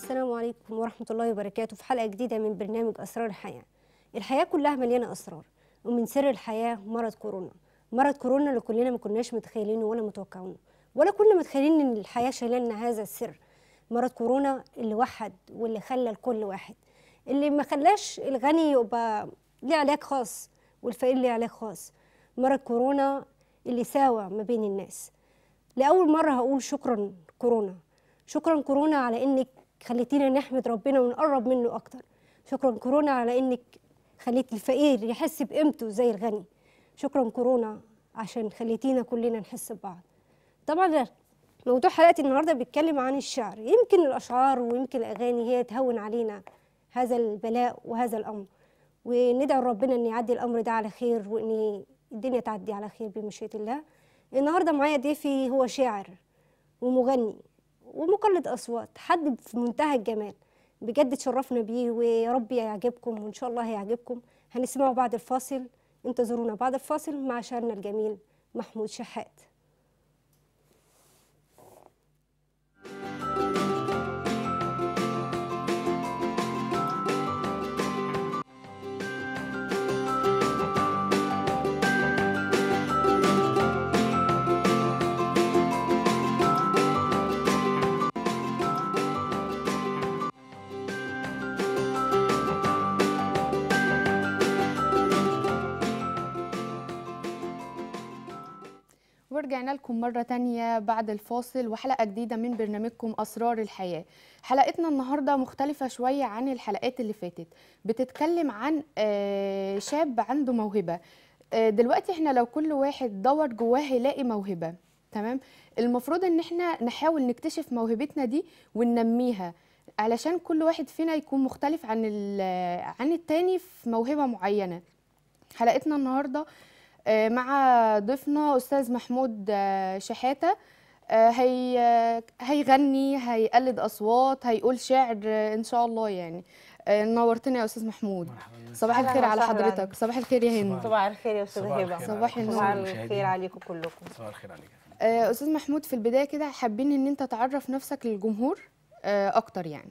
السلام عليكم ورحمة الله وبركاته في حلقة جديدة من برنامج أسرار الحياة الحياة كلها مليانة أسرار ومن سر الحياة مرض كورونا مرض كورونا اللي كلنا ما كناش متخيلينه ولا متوقعينه ولا كنا متخيلين ان الحياة شايله لنا هذا السر مرض كورونا اللي وحد واللي خلى الكل واحد اللي ما خلاش الغني يبقى ليه علاج خاص والفقير ليه علاج خاص مرض كورونا اللي ساوى ما بين الناس لأول مرة هقول شكرا كورونا شكرا كورونا على انك خليتينا نحمد ربنا ونقرب منه اكتر شكرا كورونا على انك خليت الفقير يحس بقيمته زي الغني شكرا كورونا عشان خليتينا كلنا نحس ببعض طبعا موضوع حلقتي النهارده بيتكلم عن الشعر يمكن الاشعار ويمكن الاغاني هي تهون علينا هذا البلاء وهذا الامر وندعو ربنا ان يعدي الامر ده على خير وان الدنيا تعدي على خير بمشيئه الله النهارده معايا ضيفي هو شاعر ومغني ومقلد اصوات حد في منتهى الجمال بجد تشرفنا بيه ويا رب يعجبكم وان شاء الله هيعجبكم هنسمعه بعد الفاصل انتظرونا بعد الفاصل مع شاعرنا الجميل محمود شحات ورجعنا لكم مرة تانية بعد الفاصل وحلقة جديدة من برنامجكم أسرار الحياة حلقتنا النهاردة مختلفة شوية عن الحلقات اللي فاتت بتتكلم عن آه، شاب عنده موهبة آه، دلوقتي احنا لو كل واحد دور جواه هيلاقي موهبة تمام المفروض ان احنا نحاول نكتشف موهبتنا دي وننميها علشان كل واحد فينا يكون مختلف عن ال- عن التاني في موهبة معينة حلقتنا النهارده آه، مع ضيفنا استاذ محمود آه، شحاته آه، هي آه، هيغني هيقلد اصوات هيقول شعر آه، ان شاء الله يعني آه، نورتنا يا استاذ محمود مرحبا صباح أهلاً الخير على وسهلاً. حضرتك صباح الخير يا هند صباح الخير يا استاذ صباح هبه الخير صباح على النور. صباح كل الخير المشاهدين. عليكم كلكم صباح الخير عليك آه، استاذ محمود في البدايه كده حابين ان انت تعرف نفسك للجمهور آه، اكتر يعني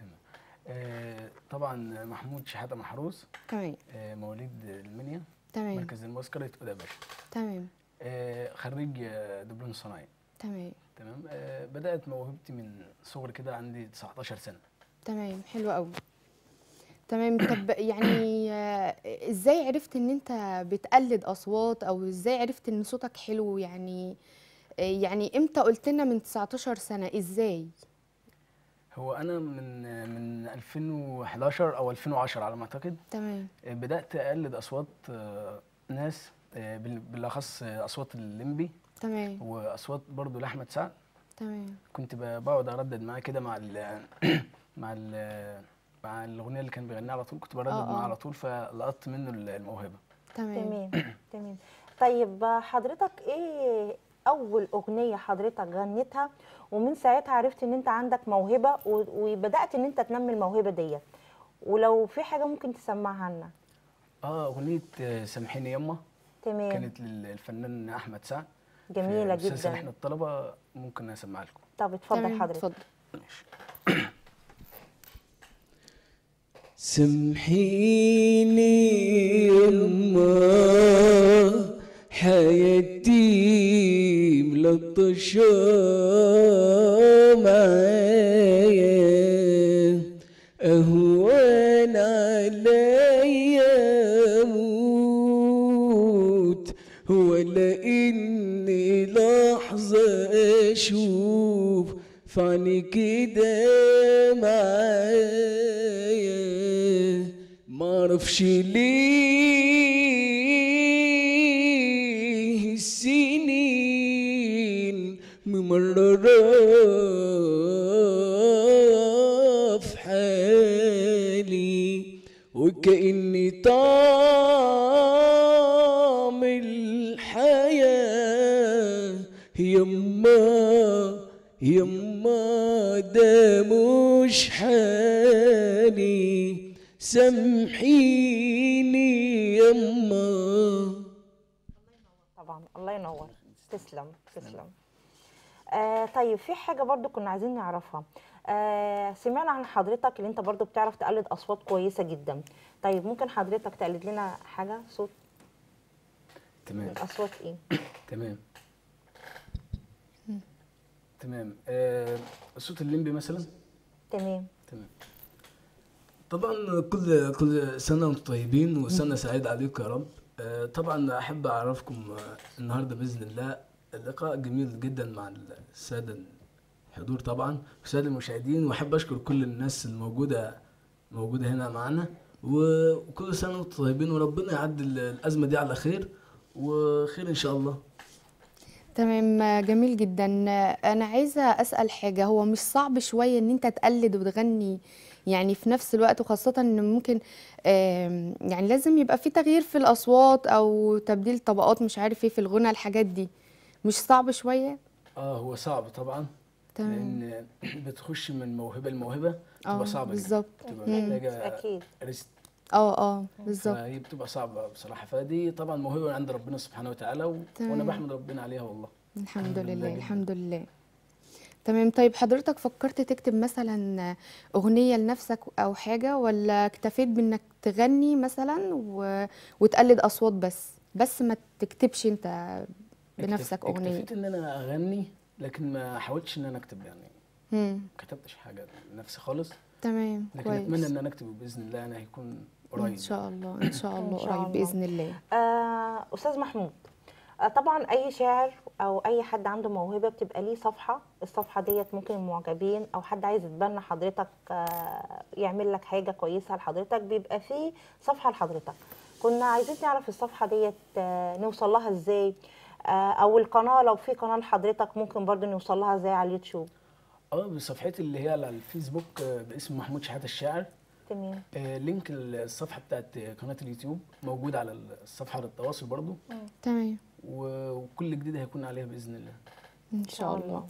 آه، طبعا محمود شحاته محروس تمام آه، مواليد المنيا تمام مركز المسكرة أودا باشا تمام آه، خريج آه، دبلوم صناعي تمام تمام آه، بدأت موهبتي من صغري كده عندي 19 سنة تمام حلو قوي تمام طب يعني آه، ازاي عرفت ان انت بتقلد اصوات او ازاي عرفت ان صوتك حلو يعني آه، يعني امتى قلت لنا من 19 سنة ازاي هو أنا من آه، من 2011 أو 2010 على ما أعتقد تمام آه، بدأت أقلد أصوات آه، ناس آه، بال- بالأخص آه، أصوات الليمبي تمام وأصوات برضو لأحمد سعد تمام كنت ب- بقعد اردد معاه كده مع ال مع ال مع الاغنيه اللي كان بيغنيها على طول كنت بردد آه، معاه آه. على طول فلقطت منه ال- الموهبه تمام تمام تمام طيب حضرتك ايه اول اغنيه حضرتك غنيتها ومن ساعتها عرفت ان انت عندك موهبه و- وبدات ان انت تنمي الموهبه ديت ولو في حاجه ممكن تسمعها لنا اه اغنيه آه، سامحيني يما تمام كانت للفنان احمد سعد جميله في مسلسل احنا جدا الطلبه ممكن اسمعها لكم طب اتفضل تمام حضرتك اتفضل ماشي سامحيني يما حياتي ملطشة معايا أهوان عليا أموت ولا إني لحظة أشوف فعني كده معايا معرفش ليه السنين ممررة في حالي وكأني طعم الحياة يما يما ده مش حالي سامحيني يما طبعا الله ينور تسلم تسلم آه طيب في حاجه برضو كنا عايزين نعرفها آه سمعنا عن حضرتك اللي انت برضو بتعرف تقلد اصوات كويسه جدا طيب ممكن حضرتك تقلد لنا حاجه صوت تمام من اصوات ايه تمام تمام آه صوت الليمبي مثلا تمام تمام طبعا كل كل سنة وانتم طيبين وسنة سعيدة عليكم يا رب آه، طبعا أحب أعرفكم آه، النهاردة بإذن الله اللقاء جميل جدا مع السادة الحضور طبعا والسادة المشاهدين وأحب أشكر كل الناس الموجودة موجودة هنا معنا وكل سنة وانتم طيبين وربنا يعدي الأزمة دي على خير وخير إن شاء الله تمام جميل جدا انا عايزه اسال حاجه هو مش صعب شويه ان انت تقلد وتغني يعني في نفس الوقت وخاصه ان ممكن آم، يعني لازم يبقى في تغيير في الاصوات او تبديل طبقات مش عارف ايه في الغنى الحاجات دي مش صعب شويه اه هو صعب طبعا تمام لان بتخش من موهبه لموهبه اه بتبقى صعبه جدا. بالظبط بتبقى مم. محتاجه اكيد ريست اه اه بالظبط فهي بتبقى صعبه بصراحه فدي طبعا موهبه من عند ربنا سبحانه وتعالى و... تمام. وانا بحمد ربنا عليها والله الحمد الحمد لله لله جدا. الحمد لله تمام طيب حضرتك فكرت تكتب مثلا أغنية لنفسك أو حاجة ولا اكتفيت بإنك تغني مثلا و... وتقلد أصوات بس بس ما تكتبش أنت بنفسك اكتف- أغنية اكتفيت ان انا اغني لكن ما حاولتش ان انا اكتب يعني مم. ما كتبتش حاجه لنفسي خالص تمام لكن اتمنى كويس ان انا اكتب باذن الله يعني هيكون قريب إن شاء الله إن شاء الله شاء قريب الله. بإذن الله آه استاذ محمود آه طبعا اي شاعر او اي حد عنده موهبه بتبقى ليه صفحه الصفحه ديت ممكن المعجبين او حد عايز يتبنى حضرتك آه يعمل لك حاجه كويسه لحضرتك بيبقى فيه صفحه لحضرتك كنا عايزين نعرف الصفحه ديت آه نوصل لها ازاي آه او القناه لو في قناه لحضرتك ممكن برضو نوصل لها ازاي على اليوتيوب اه بصفحتي اللي هي على الفيسبوك آه، باسم محمود شحاته الشاعر تمام آه، لينك الصفحه بتاعت قناه اليوتيوب موجود على الصفحه للتواصل برضو تمام و- وكل جديد هيكون عليها باذن الله إن شاء الله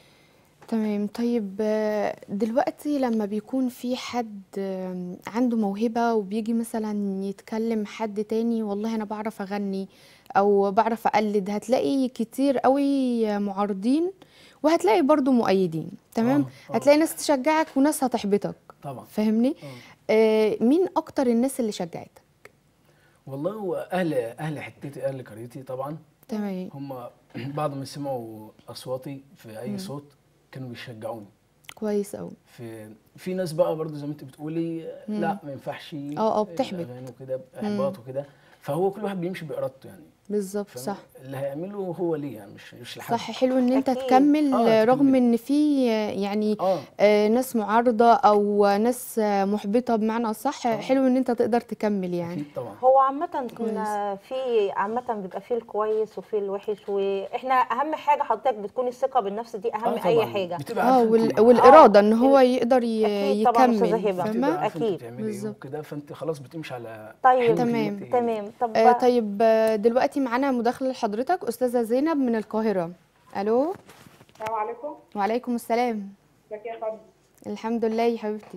تمام طيب آه، دلوقتي لما بيكون في حد آم، عنده موهبة وبيجي مثلا يتكلم حد تاني والله أنا بعرف أغني أو بعرف أقلد هتلاقي كتير قوي معارضين وهتلاقي برضو مؤيدين تمام آه، آه. هتلاقي ناس تشجعك وناس هتحبطك طبعا فاهمني آه. آه، مين أكتر الناس اللي شجعتك والله هو اهل اهل حتتي اهل قريتي طبعا تمام هم بعد ما سمعوا اصواتي في اي صوت كانوا بيشجعوني كويس قوي في في ناس بقى برضو زي ما انت بتقولي لا ما ينفعش اه، اه، بتحبط. الاغاني وكده احباط وكده فهو كل واحد بيمشي بارادته يعني بالظبط فاهم؟ صح اللي هيعمله هو ليه يعني مش مش لحد صح حلو ان انت أكيد. تكمل آه، رغم تكمل. ان في آه، يعني اه آه، ناس معارضة أو ناس آه، محبطة بمعنى صح آه. حلو إن أنت تقدر تكمل يعني اكيد طبعا هو عامة كنا في عامة بيبقى فيه الكويس وفيه الوحش واحنا أهم حاجة حضرتك بتكون الثقة بالنفس دي أهم آه أي طبعاً. حاجة بتبقى اه عارفة وال... انت- والإرادة إن هو يقدر ي... أكيد طبعاً أستاذة يكمل هبة. بتبقى فاهمة عارفة انت أكيد. بتعملي ايه بالظبط. وكده فانت خلاص بتمشي على طيب. حلمك اللي تمام. انت- تمام طب آه طيب آه، دلوقتي معانا مداخلة لحضرتك أستاذة زينب من القاهرة ألو السلام عليكم وعليكم السلام ازيك يا فندم الحمد لله يا حبيبتي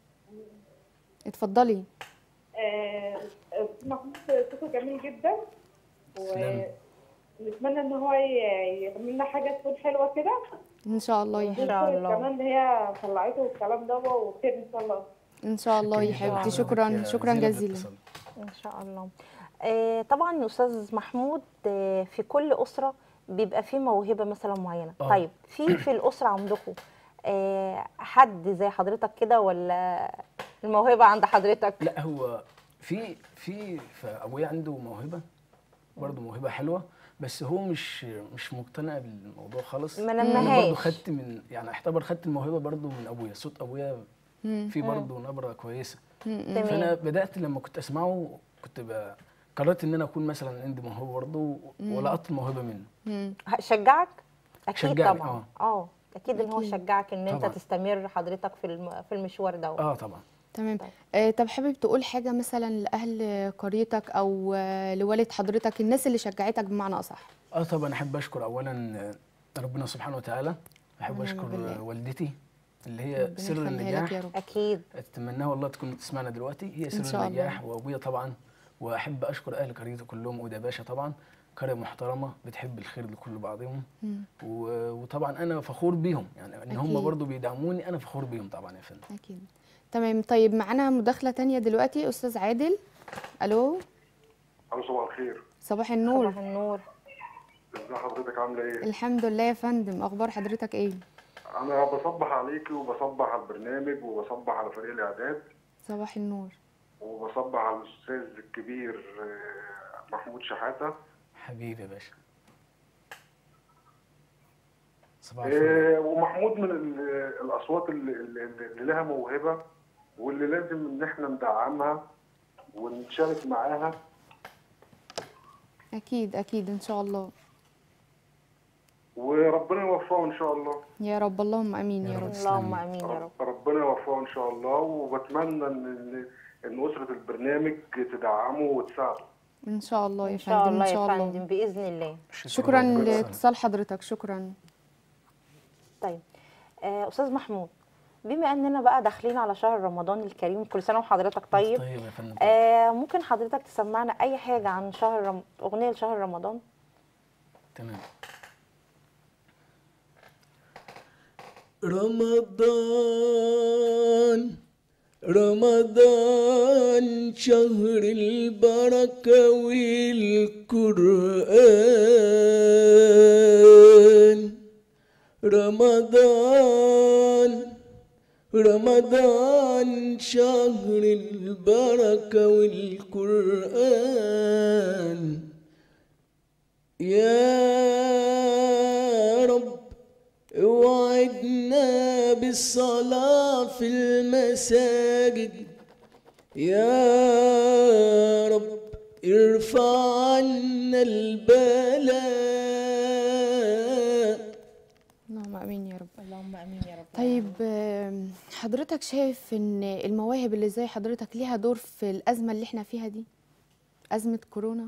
اتفضلي آه، أستاذ محمود صوته جميل جدا تسلمي. ونتمنى ان هو ي- يعمل لنا حاجه تكون حلوه كده إن شاء الله يا إن حبيبتي شاء الله. كمان ان هي طلعته والكلام ده وخير ان شاء الله إن شاء الله يا شكراً جداً حبيبتي لحضرتك شكرا يا شكرا زينب جزيلا للاتصال. إن شاء الله آه طبعا أستاذ محمود آه في كل أسرة بيبقى فيه موهبة مثلا معينة آه. طيب في في الأسرة عندكم آه حد زي حضرتك كده ولا الموهبة عند حضرتك لا هو في في فابويا عنده موهبه برضه موهبه حلوه بس هو مش مش مقتنع بالموضوع خالص ما انا برضه نمهاش خدت من يعني اعتبر خدت الموهبه برضه من ابويا صوت ابويا مم. فيه برضه نبره كويسه مم. تمام. فانا بدات لما كنت اسمعه كنت ب- قررت ان انا اكون مثلا عندي موهبه برضه ولقطت الموهبه منه مم. شجعك اكيد شجعني، طبعا اه اكيد ان هو أكيد. شجعك ان انت طبعاً. تستمر حضرتك في الم- في المشوار ده اه طبعا تمام طيب. آه طب حابب تقول حاجة مثلا لأهل قريتك أو آه لوالد حضرتك الناس اللي شجعتك بمعنى أصح اه طبعا احب اشكر اولا آه، ربنا سبحانه وتعالى احب ونعم اشكر بالله. آه، والدتي اللي هي ربنا سر يخليها لك النجاح يا رب اكيد اتمناها والله تكون تسمعنا دلوقتي هي إن سر شاء الله. النجاح وابويا طبعا واحب اشكر اهل قريتي كلهم وده باشا طبعا قريه محترمه بتحب الخير لكل بعضهم مم. و- وطبعا انا فخور بيهم يعني ان هم أكيد. برضو بيدعموني انا فخور بيهم طبعا يا فندم اكيد تمام طيب معانا مداخله تانية دلوقتي استاذ عادل الو الو صباح الخير صباح النور صباح النور ازي حضرتك عامله ايه الحمد لله يا فندم اخبار حضرتك ايه انا بصبح عليكي وبصبح على البرنامج وبصبح على فريق الاعداد صباح النور وبصبح على الاستاذ الكبير آه، محمود شحاته حبيبي يا باشا صباح الفل آه، ومحمود من ال- الاصوات اللي, اللي اللي لها موهبه واللي لازم ان احنا ندعمها ونشارك معاها اكيد اكيد ان شاء الله وربنا يوفقه ان شاء الله يا رب اللهم امين يا يا رب رب. اللهم امين يا رب رب- ربنا يوفقه ان شاء الله وبتمنى ان ان اسره البرنامج تدعمه وتساعده ان شاء الله يا ان شاء فندم الله ان شاء يا الله فندم باذن الله شكرا ربنا. لاتصال حضرتك شكرا طيب آه، استاذ محمود بما اننا بقى داخلين على شهر رمضان الكريم كل سنه وحضرتك طيب طيب يا فندم آه ممكن حضرتك تسمعنا اي حاجه عن شهر رم... اغنيه لشهر رمضان تمام رمضان رمضان شهر البركة والقرآن رمضان رمضان شهر البركة والقرآن يا رب وعدنا بالصلاة في المساجد يا رب ارفع عنا البلاء اللهم امين يا رب اللهم امين يا رب طيب آم، حضرتك شايف ان المواهب اللي زي حضرتك ليها دور في الازمه اللي احنا فيها دي ازمه كورونا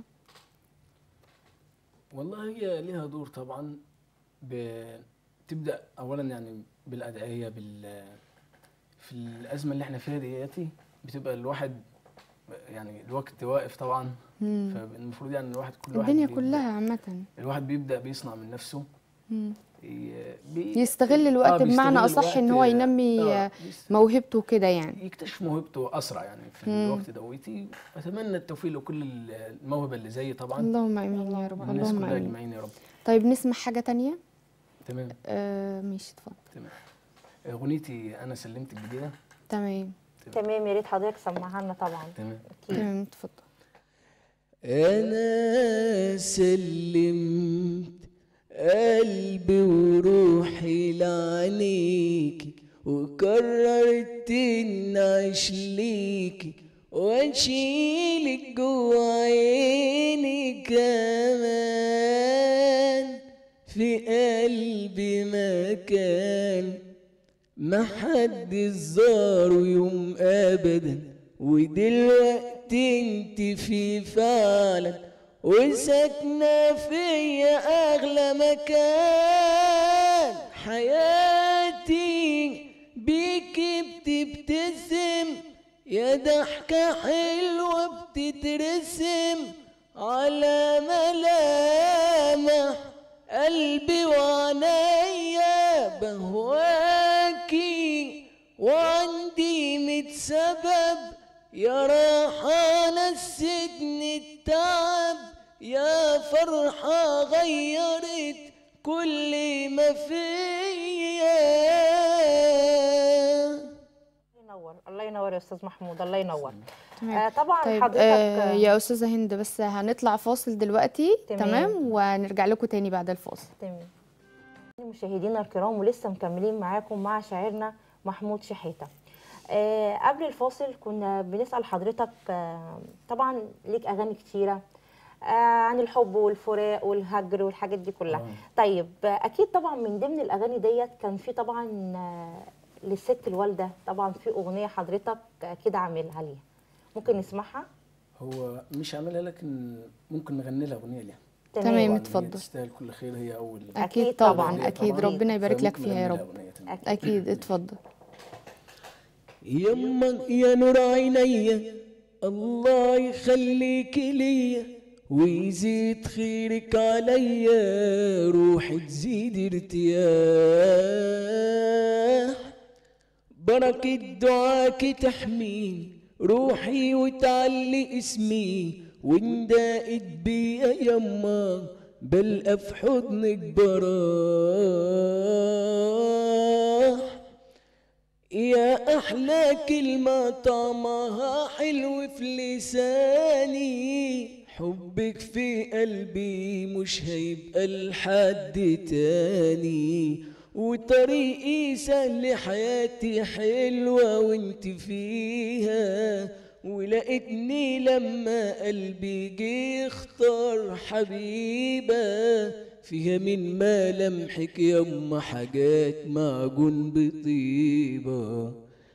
والله هي ليها دور طبعا بتبدا اولا يعني بالادعيه بال في الازمه اللي احنا فيها دياتي بتبقى الواحد يعني الوقت واقف طبعا مم. فالمفروض يعني الواحد كل واحد الدنيا بيبدأ- كلها عامه الواحد بيبدا بيصنع من نفسه مم. ي- بي- يستغل الوقت آه، بمعنى بيستغل اصح ان الوقت، هو ينمي آه، آه، بيست- موهبته كده يعني يكتشف موهبته اسرع يعني في مم. الوقت دوتي اتمنى التوفيق لكل الموهبه اللي زي طبعا اللهم امين يا رب والناس اللهم كلها امين اجمعين يا رب طيب نسمع حاجه تانية تمام آه ماشي اتفضل تمام اغنيتي انا سلمت الجديده تمام تمام يا ريت حضرتك تسمعها لنا طبعا تمام اكيد تمام اتفضل أنا سلمت قلبي وروحي لعينيكي وقررت إن أعيش ليكي وأشيلك جوا عيني كمان في قلبي مكان ما حد زاره يوم ابدا ودلوقتي انت في فعلا وساكنة فيا اغلى مكان حياتي بيكي بتبتسم يا ضحكة حلوة بتترسم على ملامح قلبي وعنيا بهواكي وعندي ميت سبب يا راحة نستني التعب يا فرحة غيرت كل ما فيا الله ينور الله ينور يا استاذ محمود الله ينور تمام آه طبعا طيب حضرتك آه يا استاذه هند بس هنطلع فاصل دلوقتي تمام. تمام ونرجع لكم تاني بعد الفاصل تمام مشاهدينا الكرام ولسه مكملين معاكم مع شاعرنا محمود شحيته آه قبل الفاصل كنا بنسال حضرتك آه طبعا ليك اغاني كتيره آه عن الحب والفراق والهجر والحاجات دي كلها آه. طيب آه اكيد طبعا من ضمن الاغاني ديت كان في طبعا آه للست الوالده طبعا في اغنيه حضرتك اكيد عاملها ليها ممكن نسمعها هو مش عاملها لكن ممكن نغني لها اغنيه ليها تمام. طبعاً هي اتفضل. تستاهل كل خير هي اول أكيد اكيد طبعاً، طبعا اكيد طبعاً. ربنا يبارك لك فممكن فيها يا نغني لها رب أغنية تانية. أكيد. اكيد اتفضل يما يا نور عينيا الله يخليك ليا ويزيد خيرك عليا روحي تزيد ارتياح بركة دعاك تحميني روحي وتعلي اسمي واندقت بيا يما بلقى في حضنك براح يا أحلى كلمة طعمها حلو في لساني حبك في قلبي مش هيبقى لحد تاني وطريقي سهل حياتي حلوة وانت فيها ولقيتني لما قلبي جه اختار حبيبة فيها من ملامحك يما حاجات معجون بطيبة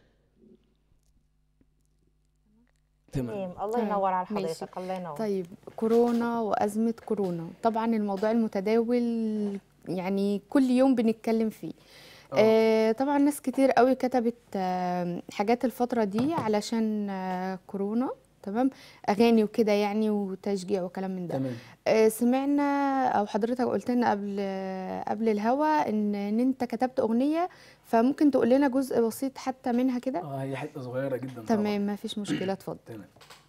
تمام تمام الله تمام. ينور على ماشي. حضرتك الله ينور طيب كورونا وأزمة كورونا طبعا الموضوع المتداول يعني كل يوم بنتكلم فيه آه طبعا ناس كتير قوي كتبت آه حاجات الفترة دي علشان آه كورونا تمام اغاني وكده يعني وتشجيع وكلام من ده تمام آه سمعنا او حضرتك قلت لنا قبل آه قبل الهوا ان ان انت كتبت اغنية فممكن تقول لنا جزء بسيط حتى منها كده اه هي حته صغيره جدا طبعاً. تمام ما فيش مشكلة اتفضل تمام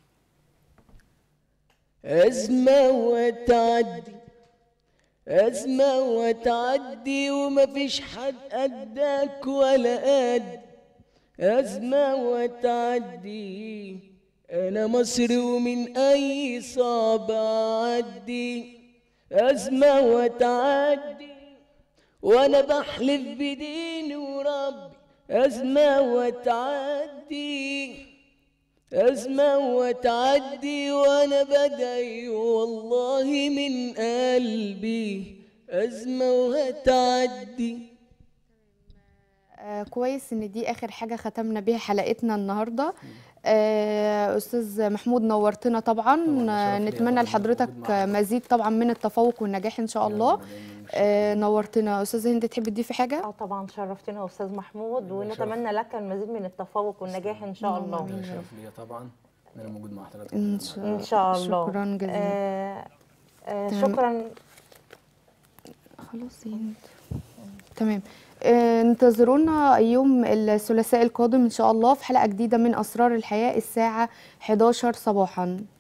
أزمة وتعدي أزمة وتعدي ومفيش حد قدك ولا قد أزمة وتعدي أنا مصري ومن أي صعب أعدي أزمة وتعدي وأنا بحلف بديني وربي أزمة وتعدي أزمة وتعدي وأنا بدعي والله من قلبي أزمة وهتعدي آه كويس ان دي اخر حاجه ختمنا بيها حلقتنا النهارده آه استاذ محمود نورتنا طبعا, طبعاً، آه شرف ليا نتمنى طبعاً لحضرتك موجود معاك. مزيد طبعا من التفوق والنجاح ان شاء الله يا رب دايماً مش آه نورتنا استاذ هند تحب تضيفي حاجه اه طبعا شرفتنا يا استاذ محمود الله ونتمنى لك المزيد من التفوق والنجاح ان شاء الله ده شرف ليا طبعا ان انا موجود مع حضرتك ان شاء ان شاء الله شكرا جزيلا آه آه تمام. شكرا خلاص يا هند تمام آه، انتظرونا يوم الثلاثاء القادم ان شاء الله في حلقه جديده من اسرار الحياه الساعه 11 صباحا